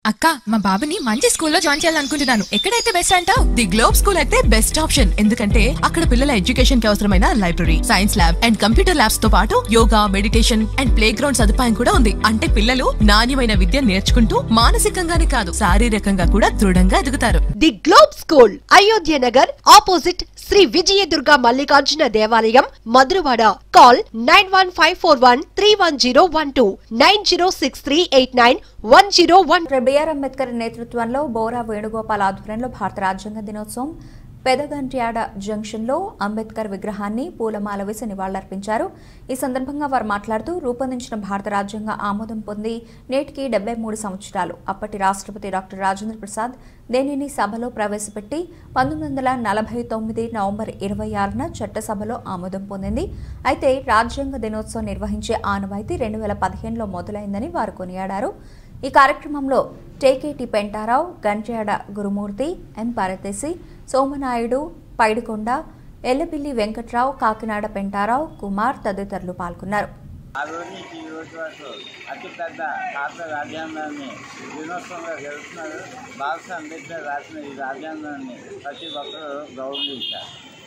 అక్క మా బాబుని మంచి స్కూల్లో జాయిన్ చేయాలనుకుంటున్నాను ఎక్కడైతే బెస్ట్ అంటావు ది గ్లోబ్ స్కూల్ అయితే బెస్ట్ ఆప్షన్ ఎందుకంటే అక్కడ పిల్లల ఎడ్యుకేషన్ కి అవసరమైన library science lab and computer labs తో పాటు yoga meditation and playground సదుపాయం కూడా ఉంది అంటే పిల్లలు నాణ్యమైన విద్య నేర్చుకుంటూ మానసికంగానే కాదు శారీరకంగా కూడా దృఢంగా ఎదుగుతారు the globe school Ayodhya Nagar opposite Shri Vijayadurga Mallikarjuna దేవాలయం Madhurawada call nine one five four one three one zero one two nine zero six three eight nine one zero one doctor BR Ambedkar నేతృత్వంలో బోరా వేణుగోపాల్ ఆధ్వర్యంలో భారత రాజ్యాంగ దినోత్సవం పెదగంట్యాడ జంక్షన్లో అంబేద్కర్ విగ్రహాన్ని పూలమాల వేసి నివాళులర్పించారు ఈ సందర్భంగా వారు మాట్లాడుతూ రూపొందించిన భారత రాజ్యాంగ ఆమోదం పొంది నేటికి డెబ్బై మూడు సంవత్సరాలు అప్పటి రాష్ట్రపతి డాక్టర్ రాజేంద్ర ప్రసాద్ దేనిని సభలో ప్రవేశపెట్టి పంతొమ్మిది వందల నలభై తొమ్మిది నవంబర్ ఇరవై ఆరున చట్టసభలో ఆమోదం పొందింది అయితే రాజ్యాంగ దినోత్సవం నిర్వహించే ఆనవాయితీ రెండు వేల పదిహేనులో మొదలైందని వారు కొనియాడారు ఈ కార్యక్రమంలో టేకేటి పెంటారావు గంట్యాడ గురుమూర్తి ఎం పరదేశి సోమనాయుడు పైడికొండ ఎల్లబిల్లి వెంకట్రావు కాకినాడ పెంటారావు కుమార్ తదితరులు పాల్గొన్నారు ఆ రోజు నుంచి ఈ రోజు వరకు అతిపెద్ద భారత రాజ్యాంగాన్ని దినోత్సవంగా జరుపుతున్నారు బాబాసాహెబ్ అంబేద్కర్ రాసిన ఈ రాజ్యాంగాన్ని ప్రతి ఒక్కరూ గౌరవించారు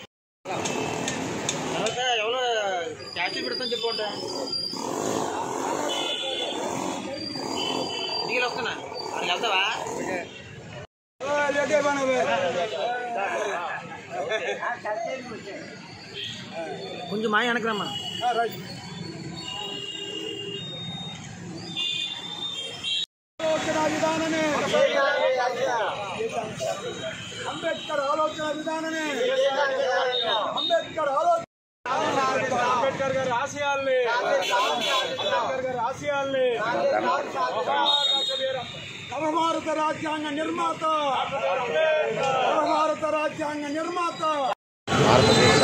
ఎవరో ట్యాక్సీ పెడతాను చెప్పుకుంటా ఇంటికి వస్తున్నా అక్కడికి వెళ్తావా కొంచెం మా వెనకరమ్మా అంబేద్కర్ ఆలోచన విధానమే అంబేద్కర్ ఆలోచన అంబేద్కర్ గారి ఆశయాల్ని అంబేద్కర్ గారి ఆశయాల్ని నవభారత రాజ్యాంగ నిర్మాత నవభారత రాజ్యాంగ నిర్మాత భారతదేశ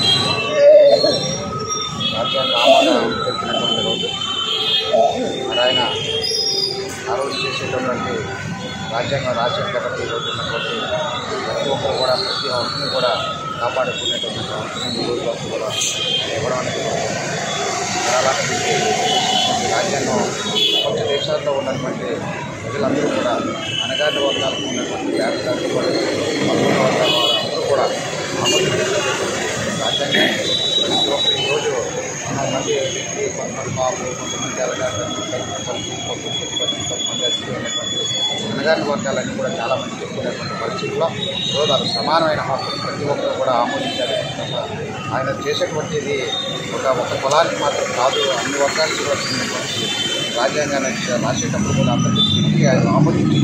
రాజ్యాంగ ఆమోదం తెలిపినటువంటి రోజు మరి ఆయన ఆ రోజు చేసేటటువంటి రాజ్యాంగం రాసేటటువంటి రోజు ఉన్నటువంటి ప్రతి ఒక్కరు కూడా ప్రతి హక్కుని కూడా కాపాడుకునేటువంటి హక్కుని ఈ రోజు వరకు కూడా ఆయన ఇవ్వడం అనేది మరి అలాంటి ఈ రాజ్యాంగం ప్రపంచ దేశాల్లో ఉన్నటువంటి ప్రజలందరూ కూడా అనగాని వర్గాలకు ఉన్నటువంటి పేదలందరూ కూడా మధ్య వర్గాల వారందరూ కూడా అమలు చేసేటటువంటి రాజ్యాంగం ప్రతి ఒక్కరు ఈరోజు కొంతమంది వ్యక్తి కొంతమంది బాబు కొంతమంది తెలంగాణ కొంతమంది కొంతమంది ఎస్సీ అనేటువంటి అనగాని వర్గాలన్నీ కూడా చాలా మంది చెప్పుకునేటువంటి పరిస్థితుల్లో ఈరోజు అది సమానమైన హక్కు ప్రతి ఒక్కరు కూడా ఆమోదించారు ఆయన చేసేటువంటిది ఒక ఒక కులానికి మాత్రం కాదు అన్ని వర్గాలకి వచ్చినటువంటి రాజ్యాంగాన్ని రాసేటప్పుడు కూడా అందరికీ తిరిగి ఆయన ఆమోదించి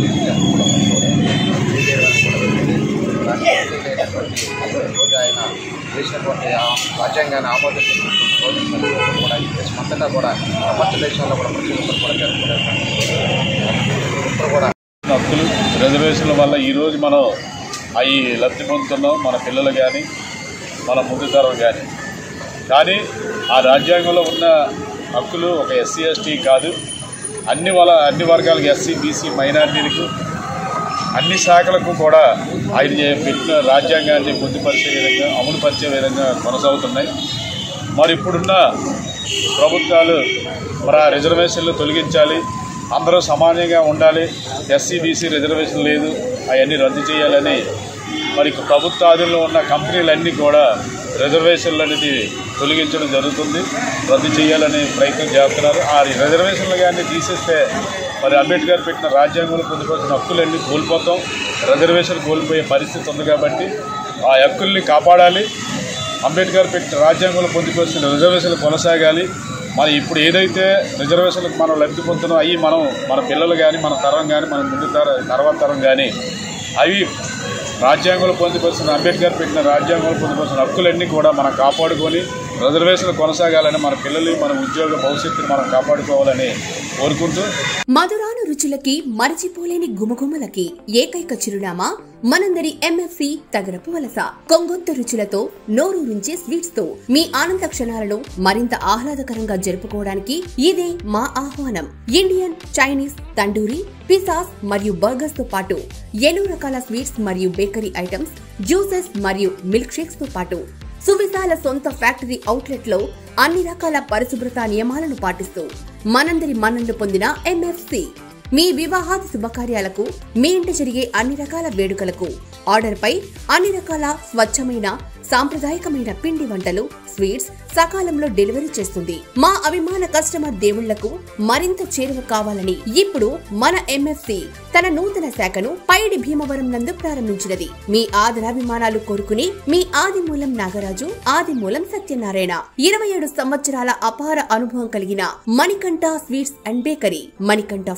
రోజు ఆయన చేసినటువంటి ఆ రాజ్యాంగాన్ని ఆమోదించినటువంటి రోజు ప్రతి ఒక్కరు కూడా ఈ దేశం అంతటా కూడా ప్రపంచ దేశాల్లో కూడా ప్రతి ఒక్కరు కూడా జరుపుకునేటువంటి ఒక్కరు కూడా హక్కులు రిజర్వేషన్ల వల్ల ఈరోజు మనం అవి లబ్ధి పొందుతున్నాం మన పిల్లలు కానీ మన ముందు తరం కానీ కానీ ఆ రాజ్యాంగంలో ఉన్న హక్కులు ఒక ఎస్సీ ఎస్టీ కాదు అన్ని వాళ్ళ అన్ని వర్గాలకు ఎస్సీ బీసీ మైనారిటీలకు అన్ని శాఖలకు కూడా ఆయన చే- పెట్టిన రాజ్యాంగాన్ని పొందుపరిచే విధంగా అమలుపరిచే విధంగా కొనసాగుతున్నాయి మరి ఇప్పుడున్న ప్రభుత్వాలు మరి ఆ రిజర్వేషన్లు తొలగించాలి అందరూ సమానంగా ఉండాలి ఎస్సీ బీసీ రిజర్వేషన్ లేదు అవన్నీ రద్దు చేయాలని మరి ప్రభుత్వ ఆధీనంలో ఉన్న కంపెనీలన్నీ కూడా రిజర్వేషన్లు అనేది తొలగించడం జరుగుతుంది రద్దు చేయాలని ప్రయత్నం చేస్తున్నారు ఆ రిజర్వేషన్లు కానీ తీసేస్తే మరి అంబేద్కర్ పెట్టిన రాజ్యాంగంలో పొందుపరిచిన హక్కులన్నీ కోల్పోతాం రిజర్వేషన్ కోల్పోయే పరిస్థితి ఉంది కాబట్టి ఆ హక్కుల్ని కాపాడాలి అంబేద్కర్ పెట్టిన రాజ్యాంగంలో పొందుపరిచిన రిజర్వేషన్లు కొనసాగాలి మరి ఇప్పుడు ఏదైతే రిజర్వేషన్లకు మనం లబ్ధి పొందుతున్నాం అవి మనం మన పిల్లలు కానీ మన తరం కానీ మన ముందు తర తర్వాత తరం కానీ అవి రాజ్యాంగంలో పొందుపరిచిన అంబేద్కర్ పెట్టిన రాజ్యాంగంలో పొందుపరిచిన హక్కులన్నీ కూడా మనం కాపాడుకొని రిజర్వేషన్లు కొనసాగాలని మన పిల్లలు మన ఉద్యోగ భవిష్యత్తుని మనం కాపాడుకోవాలని కోరుకుంటూ మధురాను రుచులకి మరచిపోలేని గుమగుమలకి ఏకైక చిరునామా మనందరి ఎంఎఫ్సి తగరపు వలస కొంగొంత రుచులతో నోరూరించే స్వీట్స్ తో మీ ఆనంద క్షణాలను మరింత ఆహ్లాదకరంగా జరుపుకోవడానికి ఇదే మా ఆహ్వానం ఇండియన్ చైనీస్ తండూరి పిసాస్ మరియు బర్గర్స్ తో పాటు ఎన్నో రకాల స్వీట్స్ మరియు బేకరీ ఐటమ్స్ జ్యూసెస్ మరియు మిల్క్ షేక్స్ తో పాటు సువిశాల సొంత ఫ్యాక్టరీ అవుట్లెట్ లో అన్ని రకాల పరిశుభ్రత నియమాలను పాటిస్తూ మనందరి మన్ననలు పొందిన ఎంఎఫ్సి మీ వివాహాది శుభకార్యాలకు మీ ఇంట జరిగే అన్ని రకాల వేడుకలకు ఆర్డర్ పై అన్ని రకాల స్వచ్ఛమైన సాంప్రదాయకమైన పిండి వంటలు స్వీట్స్ సకాలంలో డెలివరీ చేస్తుంది మా అభిమాన కస్టమర్ దేవుళ్లకు మరింత చేరువ కావాలని ఇప్పుడు మన ఎంఎఫ్సి తన నూతన శాఖను పైడి భీమవరం నందు ప్రారంభించినది మీ ఆదరాభిమానాలు కోరుకుని మీ ఆదిమూలం నాగరాజు ఆదిమూలం సత్యనారాయణ ఇరవై ఏడు సంవత్సరాల అపార అనుభవం కలిగిన Manikanta sweets and bakery Manikanta